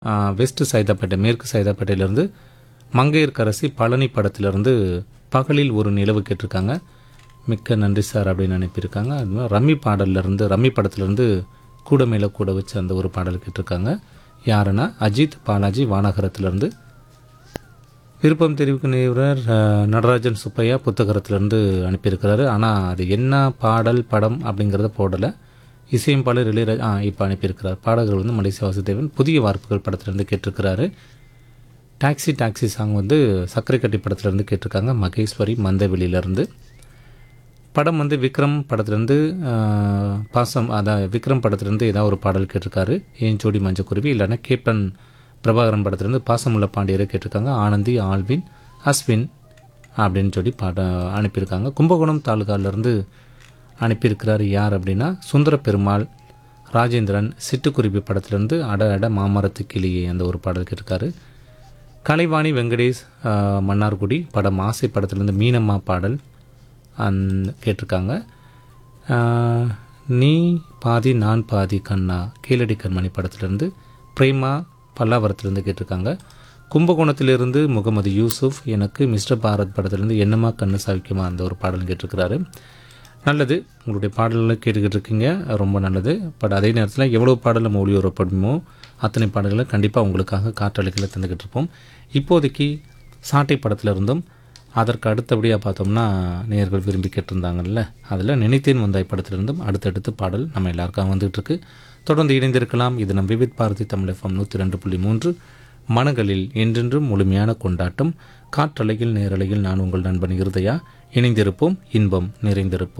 west Saidapet மேற்கு சைதாப்பேட்டையிலேருந்து மங்கையர்க்கரசி பழனி படத்திலிருந்து பகலில் ஒரு நிலவு கேட்டிருக்காங்க மிக்க நன்றி சார் அப்படின்னு அனுப்பியிருக்காங்க அது மாதிரி ரம்மி பாடல்லேருந்து ரம்மி படத்துலேருந்து கூட மேலே கூட வச்சு அந்த ஒரு பாடல் கேட்டிருக்காங்க யாருன்னா அஜித் பாலாஜி வானகரத்துலேருந்து விருப்பம் தெரிவிக்கும் நிறுவனர் அஹ், நடராஜன் சுப்பையா புத்தகத்திலிருந்து அனுப்பியிருக்கிறாரு ஆனால் அது என்ன பாடல் படம் அப்படிங்கிறத போடலை இசையமைப்பாளர் இளையராஜா ஆ இப்போ அனுப்பியிருக்கிறார் பாடகர்கள் வந்து மலேசிய வாசுதேவன் புதிய வார்ப்புகள் படத்திலிருந்து கேட்டிருக்கிறாரு டாக்ஸி டாக்ஸி சாங் வந்து சர்க்கரை கட்டி படத்திலிருந்து கேட்டிருக்காங்க மகேஸ்வரி மந்தவெளியிலேருந்து படம் வந்து விக்ரம் படத்துலேருந்து ஆஹ், பாசம் அதான் விக்ரம் படத்துலேருந்து ஏதாவது ஒரு பாடல் கேட்டிருக்காரு ஏன் ஜோடி மஞ்சக்குருவி இல்லைன்னா கேப்டன் பிரபாகரன் படத்துலேருந்து பாசமுள்ள பாண்டியரை கேட்டிருக்காங்க ஆனந்தி ஆல்வின் அஸ்வின் அப்படின்னு சொல்லி பாட அனுப்பியிருக்காங்க கும்பகோணம் தாலுகாவிலேருந்து அனுப்பியிருக்கிறாரு யார் அப்படின்னா சுந்தர பெருமாள் ராஜேந்திரன் சிட்டுக்குருவி படத்துலேருந்து அட அட மாமரத்து கிளியே அந்த ஒரு பாடல் கேட்டிருக்காரு கலைவாணி வெங்கடேஷ் ஆஹ், மன்னார்குடி படம் ஆசை படத்துலேருந்து மீனம்மா பாடல் அந் கேட்டிருக்காங்க ஆஹ், நீ பாதி நான் பாதி கண்ணா கீழடி கண்மணி படத்துலேருந்து பிரேமா பல்லாவரத்துலேருந்து கேட்டிருக்காங்க கும்பகோணத்திலிருந்து முகமது யூசுப் எனக்கு மிஸ்டர் பாரத் படத்துலேருந்து என்னம்மா கண்ணு சாவிக்குமா அந்த ஒரு பாடல் கேட்டிருக்கிறாரு நல்லது உங்களுடைய பாடல்களை கேட்டுக்கிட்டு இருக்கீங்க ரொம்ப நல்லது பட் அதே நேரத்தில் எவ்வளோ பாடல் நம்ம ஒளிபரப்படுமோ அத்தனை பாடல்களை கண்டிப்பாக உங்களுக்காக காற்றலைகளை தந்துக்கிட்டு இருப்போம் இப்போதைக்கு சாட்டை படத்தில் இருந்தும் அதற்கு அடுத்தபடியாக பார்த்தோம்னா நேயர்கள் விரும்பி கேட்டிருந்தாங்கல்ல அதில் நினைத்தேன் வந்தாய் படத்திலிருந்தும் அடுத்தடுத்து பாடல் நம்ம எல்லாருக்கும் வந்துகிட்டு இருக்கு தொடர்ந்து இணைந்திருக்கலாம் இது நம் விவித் பாரதி தமிழ் எஃப்எம் நூற்றி ரெண்டு புள்ளி மூன்று மனங்களில் என்றென்றும் முழுமையான கொண்டாட்டம் காற்றலையில் நேரலையில் நான் உங்கள் நண்பன் இருதையா இணைந்திருப்போம் இன்பம் நிறைந்திருப்போம்